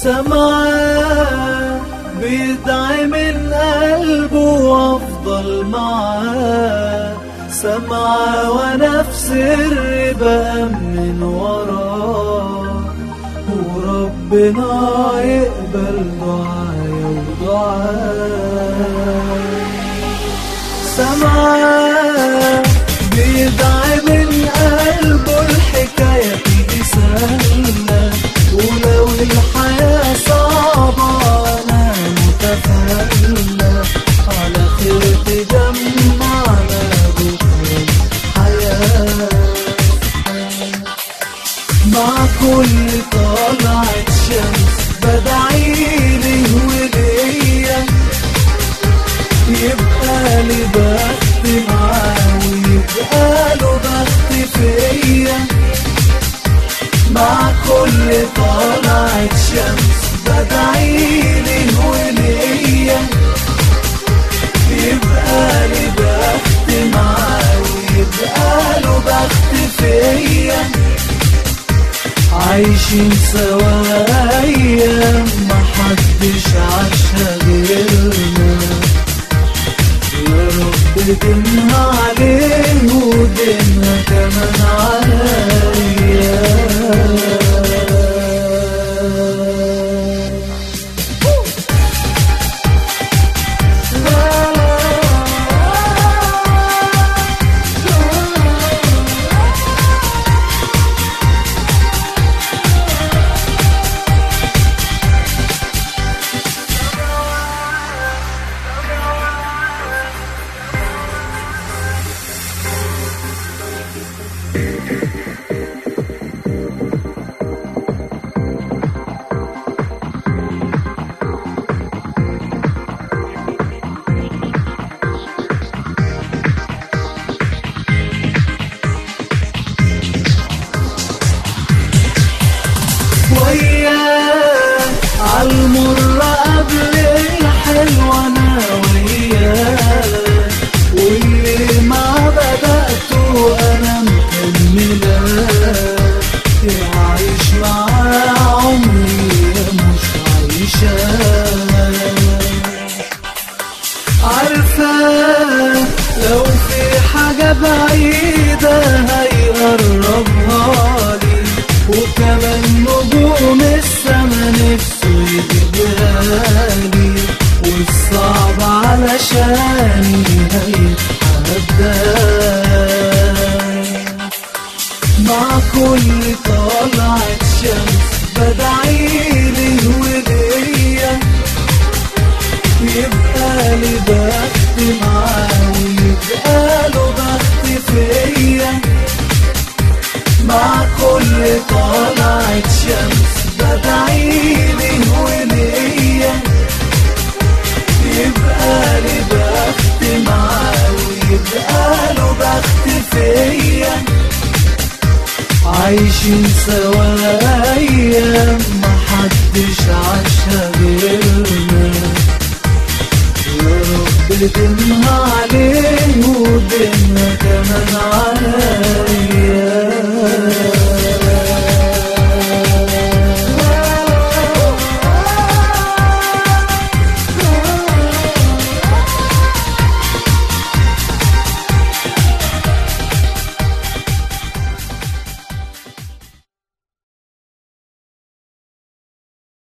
سمعان بيدعي من قلبه وافضل معاه سمعة وانا في سر بأمن وراه وربنا يقبل دعايا ودعاء سمعان بيدعي من قلبه الحكاية تيجي سهلة ولو الحياة صعبة أنا متفائلة على خير تجمعنا بكرة الحياة مع كل طلعة شمس بدعيلي وليا يبقى لي بخت معاه ويبقى له بخت فيا مع كل طلعة شمس بدعيلي وليا يبقى لي بخت معاه ويبقى له بخت فيا عايشين سوا ايام محدش عاشها غيرنا يا رب دينها عليه ودينها كمان عليا وياه عالمر قبل الحلو انا وياه واللي ما بدأته انا مكملة يعيش معاه عمري مش عايشاه عارفة لو في حاجة بعيدة هيقربها لي وكمان نجوم السما نفسه يجيبها لي والصعب علشاني هيتحدى مع كل طلعة شمس بدعيلي وليا يبقى لي بخت معاه ويبقى له بخت فيا مع كل طلعة شمس بدعيلي وليا يبقى لي بخت معاه ويبقى له بخت فيا عايشين سوا